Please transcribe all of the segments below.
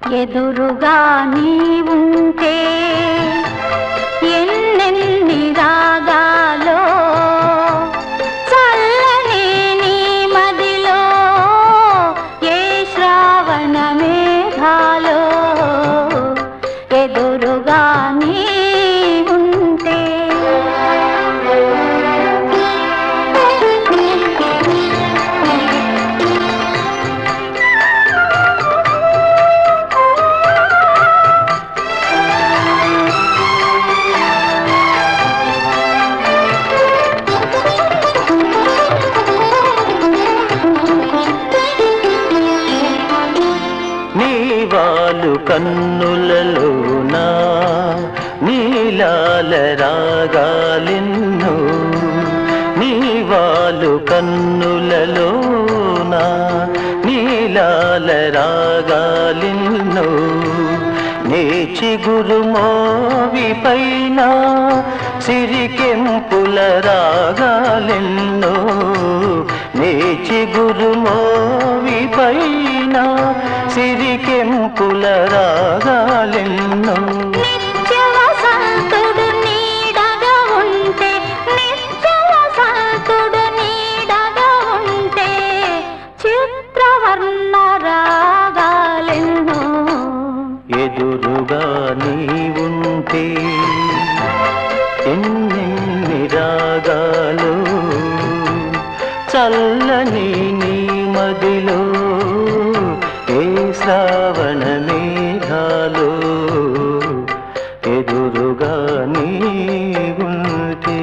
ఎదురుగా నీ ఉంటే ఎన్నెన్ని రాగాలో చల్లని నీ మదిలో ఏ శ్రావణ మేఘాలో ఎదురుగా నీ ఉంటే నీవాలు కన్నులలోన నీలాల రాగాలిన్ను నీవాలు కన్నులలోన నీలాల రాగాలిన్ను నీ చిగురు మోవి పైన సిరికెంపుల రాగాలెన్నో నీ చిగురు మోవి పైన సిరికెంపుల రాగాలెన్నో నిత్య వసంతుడు నీడగా ఉంటే నిత్య వసంతుడు నీడగా ఉంటే చిత్రవర్ణ రాగాలెన్నో ఎదురుగా నీ ఉంటే ఎన్నెన్ని రాగాలు చల్లని నీ మదిలో ఏ శ్రావణ మేఘాలు ఎదురుగా నీ ఉంటే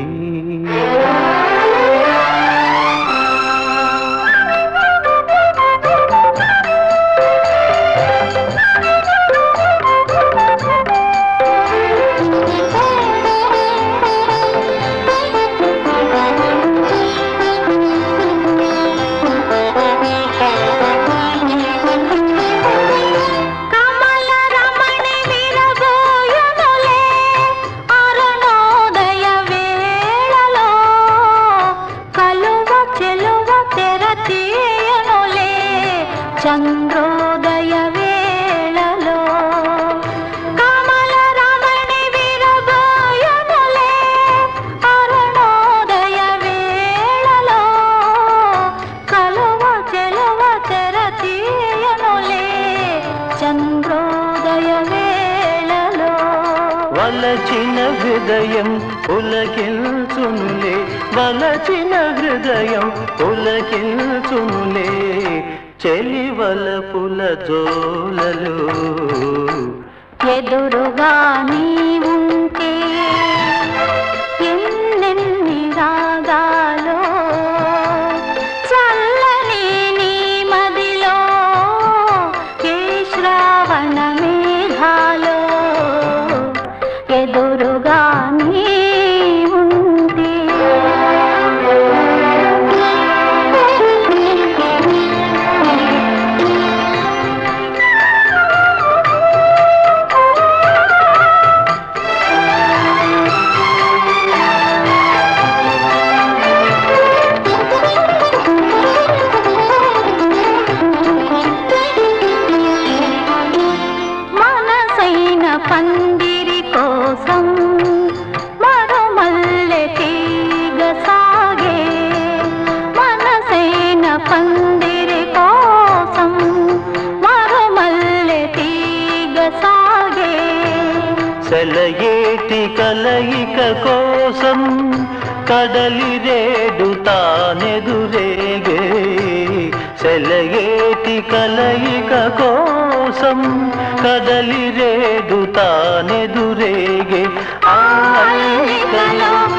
కమల రమణి విరబోయునులే అరుణోదయ వేళలో కలువ చెలువ తెర తీయనులే చంద్రోదయ వేళలో కమల రమణి విరబోయునులే అరుణోదయ వేళలో కలువ చెలువ తెర తీయనులే చంద్రోదయ వేళలో వలచిన హృదయం పులకిల్చునులే వలచిన హృదయం పులకిల్చునులే చెలివల పుల జోలలు ఎదురుగా నీ ఉంటే ఎన్నెన్ని రాగాలో చల్లని నీ మదిలో ఏ శ్రావణ మేఘాలో ఎదురుగా నీ ఉంటే మనసైన పందిరి కోసం మరుమల్లె తీగ సాగే మనసైన పందిరి కోసం మరుమల్లె తీగ సాగే సెలయేటి కలయిక కోసం కడలి రేడు తానెదురేగే సెలయేటి కలయిక కోసం కడలి రేడు తానెదురేగే ఆ అల్లికలో